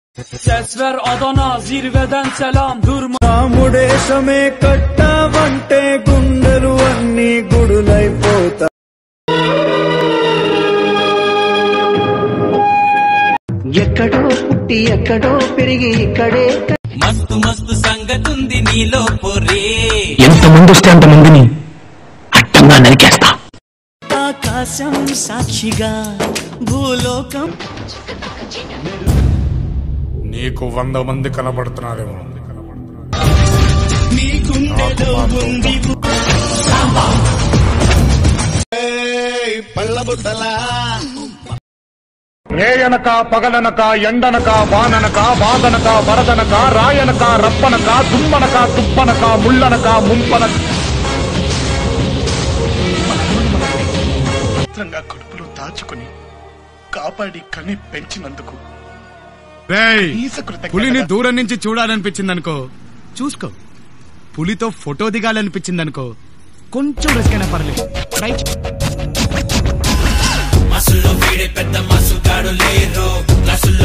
Ses ver Adana zirveden selam durma రాముడేశమే కట్టావంటే గుండెలు అన్ని గుడులైపోతా ఎక్కడో పుట్టి ఎక్కడో పెరిగి ఇక్కడే మస్తు మస్తు సంగతుంది నీలో పొరే ఎంతమంది వస్తే అంతమందిని అడ్డంగా నరికేస్తా ఆకాశం సాక్షిగా భూలోకం నీకు వంద మంది కనబడుతున్నారేమో రేయనక పగలనక ఎండనక వాననక వాదనక వరదనక రాయనక రప్పనక దుమ్మనక తుప్పనక ముళ్ళనక ముంపనక పవిత్రంగా కడుపులో దాచుకుని కాపాడి కని పెంచినందుకు కనీస కృతజ్ఞతగా పులిని దూరం నుంచి చూడాలనిపించిందనుకో చూసుకో పులితో ఫోటో దిగాలనిపించిందనుకో కొంచెం రిస్క్ అయినా పర్లేదు రైట్ మసుల్లో వీడే పెద్ద మసుగాడు లేరు క్లాసుల్లో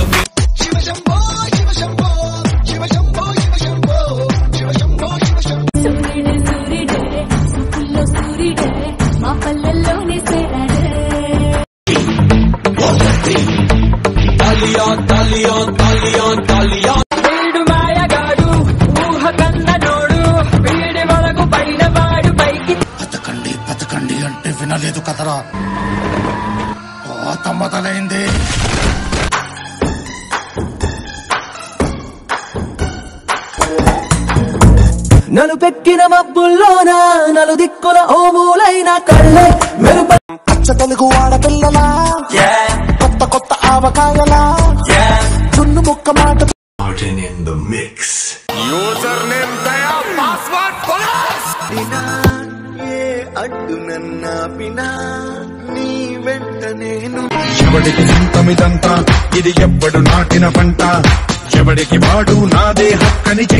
సూర్యుడే సూర్యుడే సుఖుల్లో సూర్యుడే మా పల్లెల్లోనే చేరాడే వీడు మాయగాడు ఊహ కన్నడోడు వీడి వరకు పైన వాడు పైకి బతకండి బతకండి అంటే వినలేదు కదరా ఓ తమ్మదలైంది నలుపెక్కిన మబ్బుల్లోన నలు దిక్కుల ఓమూలైన కళ్ళే మెరుప పచ్చ తెలుగు ఆడపిల్లలా కొత్త కొత్త ఆవకాయలా చున్ను ముక్క మాట ఏ అడ్డునన్నాపినా నీ వెంట నేను ఎవడికి సొంతమిదంతా ఇది ఎవ్వడు నాటిన పంట ఎవడికి వాడు నాదే హక్కని